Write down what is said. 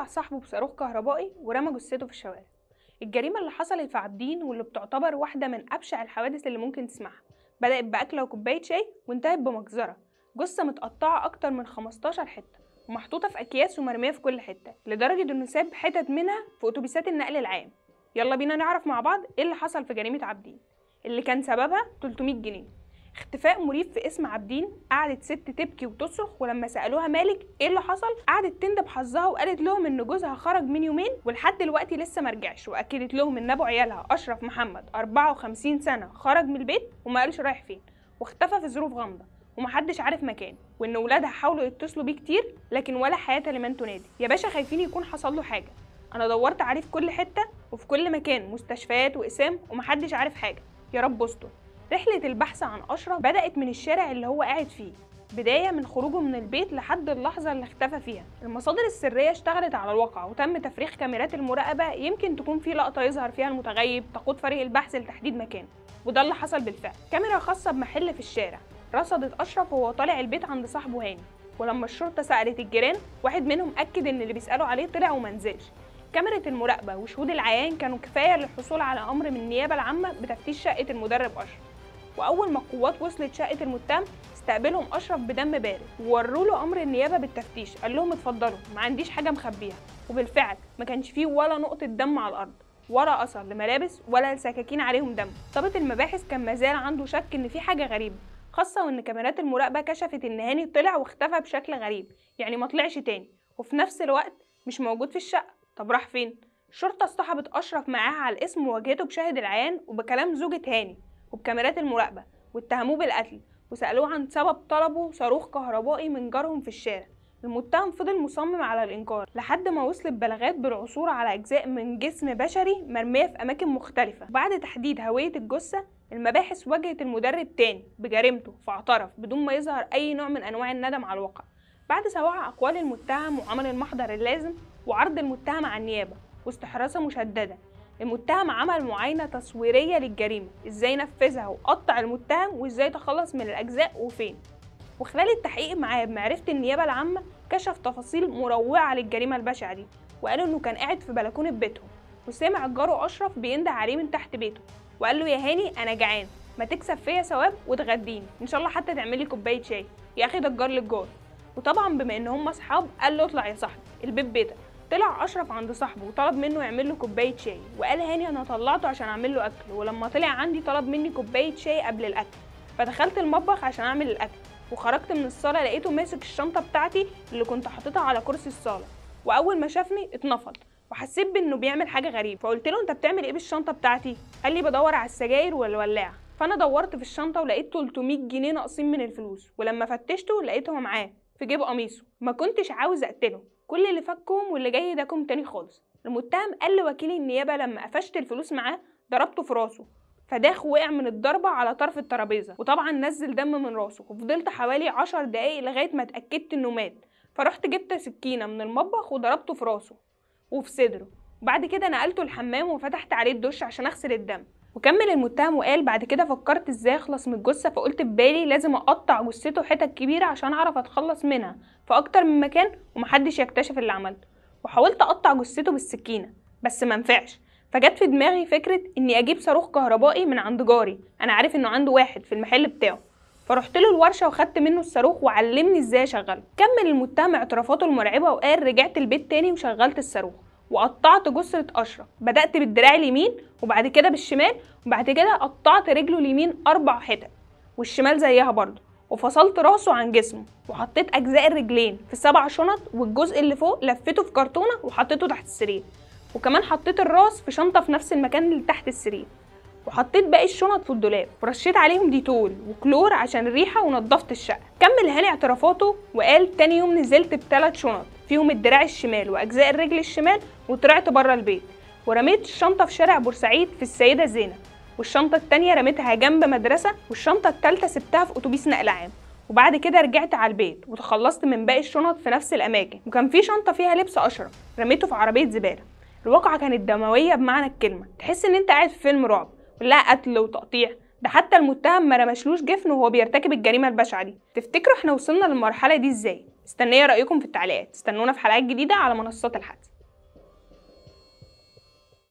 صاحبه بصاروخ كهربائي ورمى جثته في الشوارع الجريمة اللي حصلت في عابدين واللي بتعتبر واحدة من أبشع الحوادث اللي ممكن تسمعها بدأت بأكلة وكوباية شاي وانتهت بمجزرة جثة متقطعة أكتر من 15 حتة ومحطوطة في أكياس ومرمية في كل حتة لدرجة إنه ساب حتت منها في أتوبيسات النقل العام يلا بينا نعرف مع بعض إيه اللي حصل في جريمة عابدين اللي كان سببها 300 جنيه اختفاء مريب في اسم عابدين قعدت ست تبكي وتصرخ ولما سالوها مالك ايه اللي حصل قعدت تندب حظها وقالت لهم ان جوزها خرج من يومين ولحد دلوقتي لسه مرجعش واكدت لهم ان ابو عيالها اشرف محمد 54 سنه خرج من البيت وما قالش رايح فين واختفى في ظروف غامضه ومحدش عارف مكانه وان ولادها حاولوا يتصلوا بيه كتير لكن ولا حياه لمن تنادي يا باشا خايفين يكون حصل له حاجه انا دورت عليه في كل حته وفي كل مكان مستشفيات واقسام ومحدش عارف حاجه يا رب استر رحلة البحث عن أشرف بدأت من الشارع اللي هو قاعد فيه بداية من خروجه من البيت لحد اللحظة اللي اختفى فيها المصادر السرية اشتغلت على الواقع وتم تفريغ كاميرات المراقبة يمكن تكون في لقطة يظهر فيها المتغيب تقود فريق البحث لتحديد مكانه وده اللي حصل بالفعل كاميرا خاصة بمحل في الشارع رصدت أشرف وهو طالع البيت عند صاحبه هاني ولما الشرطة سألت الجيران واحد منهم أكد إن اللي بيسألوا عليه طلع ومنزلش كاميرا المراقبة وشهود العيان كانوا كفاية للحصول على أمر من النيابة العامة بتفتيش شقة المدرب أشرف واول ما القوات وصلت شقه المتهم استقبلهم اشرف بدم بارد ووروا له امر النيابه بالتفتيش قال لهم اتفضلوا ما عنديش حاجه مخبيها وبالفعل ما كانش فيه ولا نقطه دم على الارض ولا اثر لملابس ولا لسكاكين عليهم دم ضابط المباحث كان مازال عنده شك ان في حاجه غريبه خاصة وإن كاميرات المراقبة كشفت إن هاني طلع واختفى بشكل غريب يعني ما طلعش تاني وفي نفس الوقت مش موجود في الشقة طب راح فين؟ الشرطة اصطحبت أشرف معاها على الاسم وواجهته بشاهد العيان وبكلام زوجة هاني وبكاميرات المراقبة واتهموه بالقتل وسألوه عن سبب طلبه صاروخ كهربائي من جارهم في الشارع المتهم فضل مصمم على الإنكار لحد ما وصلت بلاغات بالعثور على أجزاء من جسم بشري مرمية في أماكن مختلفة بعد تحديد هوية الجثة المباحث واجهت المدرب تاني بجريمته فاعترف بدون ما يظهر أي نوع من أنواع الندم على الواقع بعد سماع أقوال المتهم وعمل المحضر اللازم وعرض المتهم على النيابة واستحراسة مشددة المتهم عمل معاينة تصويرية للجريمة ازاي نفذها وقطع المتهم وازاي تخلص من الأجزاء وفين وخلال التحقيق معاه بمعرفة النيابة العامة كشف تفاصيل مروعة للجريمة البشعة دي وقال انه كان قاعد في بلكونة بيتهم وسمع جاره أشرف بينده عليه من تحت بيته وقال له يا هاني أنا جعان ما تكسب فيا ثواب وتغديني ان شاء الله حتى تعملي كوبايه شاي يا اخي ده الجار للجار وطبعا بما ان هم اصحاب قال له اطلع يا صاحبي البيت بيتك طلع اشرف عند صاحبه وطلب منه يعمل له كوبايه شاي وقال هاني انا طلعته عشان اعمل له اكل ولما طلع عندي طلب مني كوبايه شاي قبل الاكل فدخلت المطبخ عشان اعمل الاكل وخرجت من الصاله لقيته ماسك الشنطه بتاعتي اللي كنت حاططها على كرسي الصاله واول ما شافني اتنفض وحسيت بانه بيعمل حاجه غريبه فقلت له انت بتعمل ايه بالشنطه بتاعتي قال لي بدور على السجاير والولاعه فانا دورت في الشنطه ولقيت 300 جنيه ناقصين من الفلوس ولما فتشته لقيتهم معاه في جيب قميصه ما كنتش عاوز اقتله كل اللي فكهم واللي جاي ده كوم تاني خالص المتهم قال لوكيل النيابه لما قفشت الفلوس معاه ضربته في راسه فداخ وقع من الضربة على طرف الترابيزة وطبعا نزل دم من راسه وفضلت حوالي عشر دقايق لغاية ما اتأكدت انه مات فرحت جبت سكينة من المطبخ وضربته في راسه وفي صدره وبعد كده نقلته الحمام وفتحت عليه الدش عشان اغسل الدم وكمل المتهم وقال بعد كده فكرت ازاي اخلص من الجثه فقلت ببالي لازم اقطع جثته حتت كبيره عشان اعرف اتخلص منها في اكتر من مكان ومحدش يكتشف اللي عملته وحاولت اقطع جثته بالسكينه بس منفعش فجت في دماغي فكره اني اجيب صاروخ كهربائي من عند جاري انا عارف انه عنده واحد في المحل بتاعه فرحت له الورشه وخدت منه الصاروخ وعلمني ازاي اشغله كمل المتهم اعترافاته المرعبه وقال رجعت البيت تاني وشغلت الصاروخ وقطعت جثة أشرف بدأت بالدراع اليمين وبعد كده بالشمال وبعد كده قطعت رجله اليمين أربع حتت والشمال زيها برضه وفصلت راسه عن جسمه وحطيت أجزاء الرجلين في سبع شنط والجزء اللي فوق لفيته في كرتونة وحطيته تحت السرير وكمان حطيت الراس في شنطة في نفس المكان اللي تحت السرير وحطيت باقي الشنط في الدولاب ورشيت عليهم ديتول وكلور عشان الريحة ونضفت الشقة كمل هاني اعترافاته وقال تاني يوم نزلت بثلاث شنط فيهم الدراع الشمال واجزاء الرجل الشمال وطلعت بره البيت ورميت الشنطه في شارع بورسعيد في السيده زينب والشنطه التانية رميتها جنب مدرسه والشنطه التالتة سبتها في اتوبيس نقل عام وبعد كده رجعت على البيت وتخلصت من باقي الشنط في نفس الاماكن وكان في شنطه فيها لبس اشرف رميته في عربيه زباله الواقعه كانت دمويه بمعنى الكلمه تحس ان انت قاعد في فيلم رعب كلها قتل وتقطيع ده حتى المتهم ما رمشلوش جفن وهو بيرتكب الجريمه البشعه دي تفتكروا احنا وصلنا للمرحله دي ازاي استنيه رايكم في التعليقات استنونا في حلقات جديده على منصات الحدث